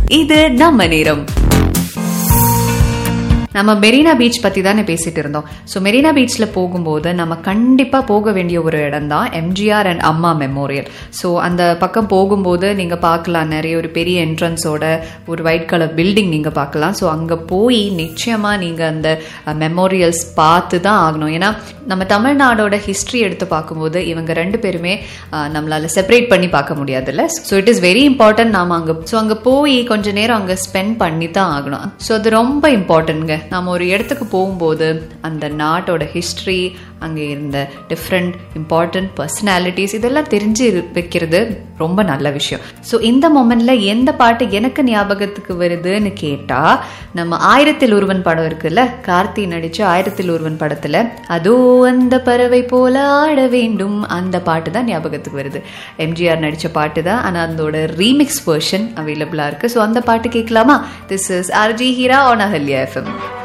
இது நம்ம நேரம் நம்ம மெரினா பீச் பத்தி தானே பேசிட்டு இருந்தோம் ஸோ மெரினா பீச்ல போகும்போது நம்ம கண்டிப்பா போக வேண்டிய ஒரு இடம் தான் MGR and Amma memorial so அந்த பக்கம் போகும்போது நீங்க பார்க்கலாம் நிறைய ஒரு பெரிய என்ட்ரன்ஸோட ஒரு ஒயிட் கலர் பில்டிங் நீங்க பார்க்கலாம் ஸோ அங்க போய் நிச்சயமா நீங்க அந்த மெமோரியல்ஸ் பார்த்து தான் ஆகணும் ஏன்னா நம்ம தமிழ்நாடோட ஹிஸ்டரி எடுத்து பார்க்கும்போது இவங்க ரெண்டு பேருமே அஹ், நம்மளால செப்பரேட் பண்ணி பார்க்க முடியாதுல்ல so it is very important நாம அங்க ஸோ அங்க போய் கொஞ்ச நேரம் அங்க ஸ்பெண்ட் பண்ணி தான் ஆகணும் ஸோ அது ரொம்ப இம்பார்ட்டன்ட்ங்க நம்ம ஒரு இடத்துக்கு போகும்போது அந்த நாட்டோட ஹிஸ்டரி அங்கே இருந்த டிஃப்ரெண்ட் இம்பார்ட்டன்ட் பர்சனாலிட்டிஸ் இதெல்லாம் தெரிஞ்சு இரு- வைக்கிறது ரொம்ப நல்ல விஷயம் ஸோ இந்த மொமெண்ட்ல எந்த பாட்டு எனக்கு ஞாபகத்துக்கு வருதுன்னு கேட்டா நம்ம ஆயிரத்தில் ஒருவன் படம் இருக்குல்ல கார்த்தி நடிச்ச ஆயிரத்தில் ஒருவன் படத்துல அதோ அந்த பறவை போல ஆட வேண்டும் அந்த பாட்டு தான் ஞாபகத்துக்கு வருது எம்ஜிஆர் நடிச்ச பாட்டு தான் ஆனால் அதோட ரீமிக்ஸ் வெர்ஷன் அவைலபிளா இருக்கு ஸோ அந்த பாட்டு கேட்கலாமா this is RJ Heera on Ahalya FM